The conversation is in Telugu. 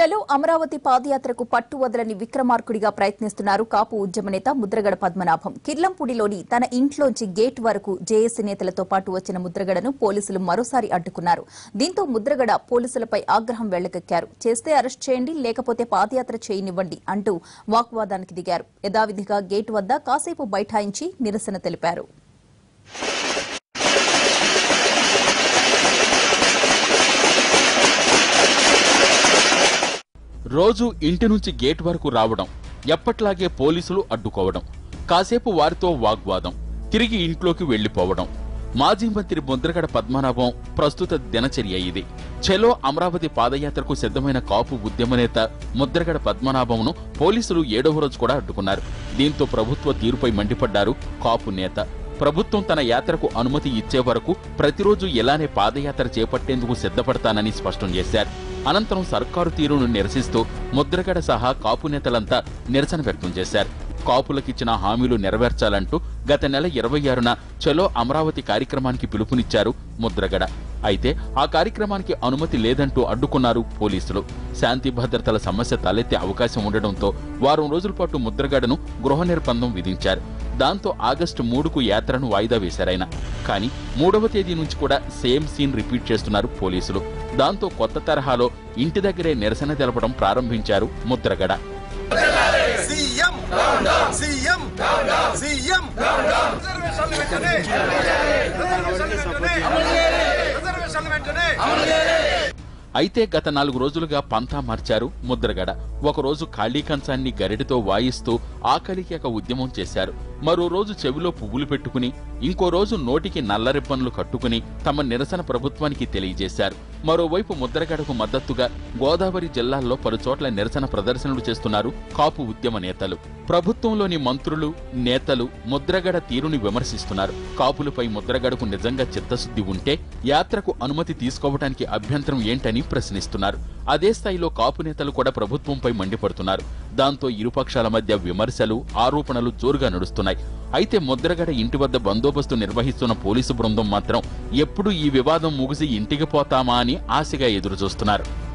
చలో అమరావతి పాదయాత్రకు పట్టు వదలని విక్రమార్కుడిగా ప్రయత్నిస్తున్నారు కాపు ఉద్యమ నేత ముద్రగడ పద్మనాభం కిర్లంపూడిలోని తన ఇంట్లోంచి గేట్ వరకు జేఏసీ నేతలతో పాటు వచ్చిన ముద్రగడను పోలీసులు మరోసారి అడ్డుకున్నారు దీంతో ముద్రగడ పోలీసులపై ఆగ్రహం వెళ్లకెక్కారు చేస్తే అరెస్ట్ చేయండి లేకపోతే పాదయాత్ర చేయనివ్వండి అంటూ వాగ్వాదానికి దిగారు యథావిధిగా గేట్ వద్ద కాసేపు బైఠాయించి నిరసన తెలిపారు రోజు ఇంటి నుంచి గేట్ వరకు రావడం ఎప్పట్లాగే పోలీసులు అడ్డుకోవడం కాసేపు వారితో వాగ్వాదం తిరిగి ఇంట్లోకి వెళ్లిపోవడం మాజీ మంత్రి ముద్రగడ పద్మనాభం ప్రస్తుత దినచర్య ఇది చెలో అమరావతి పాదయాత్రకు సిద్ధమైన కాపు ఉద్యమ నేత ముద్రగడ పద్మనాభంను పోలీసులు ఏడవ రోజు కూడా అడ్డుకున్నారు దీంతో ప్రభుత్వ తీరుపై మండిపడ్డారు కాపు నేత ప్రభుత్వం తన యాత్రకు అనుమతి ఇచ్చే వరకు ప్రతిరోజు ఇలానే పాదయాత్ర చేపట్టేందుకు సిద్ధపడతానని స్పష్టం చేశారు అనంతరం సర్కారు తీరును నిరసిస్తూ ముద్రగడ సహా కాపు నేతలంతా నిరసన వ్యక్తం చేశారు కాపులకిచ్చిన హామీలు నెరవేర్చాలంటూ గత నెల ఇరవై ఆరున చలో అమరావతి కార్యక్రమానికి పిలుపునిచ్చారు ముద్రగడ అయితే ఆ కార్యక్రమానికి అనుమతి లేదంటూ అడ్డుకున్నారు పోలీసులు శాంతి భద్రతల సమస్య తలెత్తే అవకాశం ఉండడంతో వారం రోజుల పాటు ముద్రగడను గృహ నిర్బంధం విధించారు దాంతో ఆగస్టు మూడుకు యాత్రను వాయిదా వేశారాయన కానీ మూడవ తేదీ నుంచి కూడా సేమ్ సీన్ రిపీట్ చేస్తున్నారు పోలీసులు దాంతో కొత్త తరహాలో ఇంటి దగ్గరే నిరసన తెలపడం ప్రారంభించారు ముద్రగడ సీఎం సీఎం సీఎం రిజర్వేషన్లు వెంటనే రిజర్వేషన్లు వెంటనే రిజర్వేషన్లు వెంటనే అయితే గత నాలుగు రోజులుగా పంతా మార్చారు ముద్రగడ ఒకరోజు ఖాళీ కంచాన్ని గరిటతో వాయిస్తూ ఆకలికేక ఉద్యమం చేశారు మరో రోజు చెవిలో పువ్వులు పెట్టుకుని ఇంకో రోజు నోటికి నల్ల రిబ్బన్లు కట్టుకుని తమ నిరసన ప్రభుత్వానికి తెలియజేశారు మరోవైపు ముద్రగడకు మద్దతుగా గోదావరి జిల్లాల్లో పలుచోట్ల నిరసన ప్రదర్శనలు చేస్తున్నారు కాపు ఉద్యమ నేతలు ప్రభుత్వంలోని మంత్రులు నేతలు ముద్రగడ తీరుని విమర్శిస్తున్నారు కాపులపై ముద్రగడకు నిజంగా చిత్తశుద్ధి ఉంటే యాత్రకు అనుమతి తీసుకోవడానికి అభ్యంతరం ఏంటని ప్రశ్నిస్తున్నారు అదే స్థాయిలో కాపు నేతలు కూడా ప్రభుత్వంపై మండిపడుతున్నారు దాంతో ఇరుపక్షాల మధ్య విమర్శలు ఆరోపణలు జోరుగా నడుస్తున్నాయి అయితే ముద్రగడ ఇంటి వద్ద బందోబస్తు నిర్వహిస్తున్న పోలీసు బృందం మాత్రం ఎప్పుడు ఈ వివాదం ముగిసి ఇంటికి పోతామా అని ఆశగా ఎదురుచూస్తున్నారు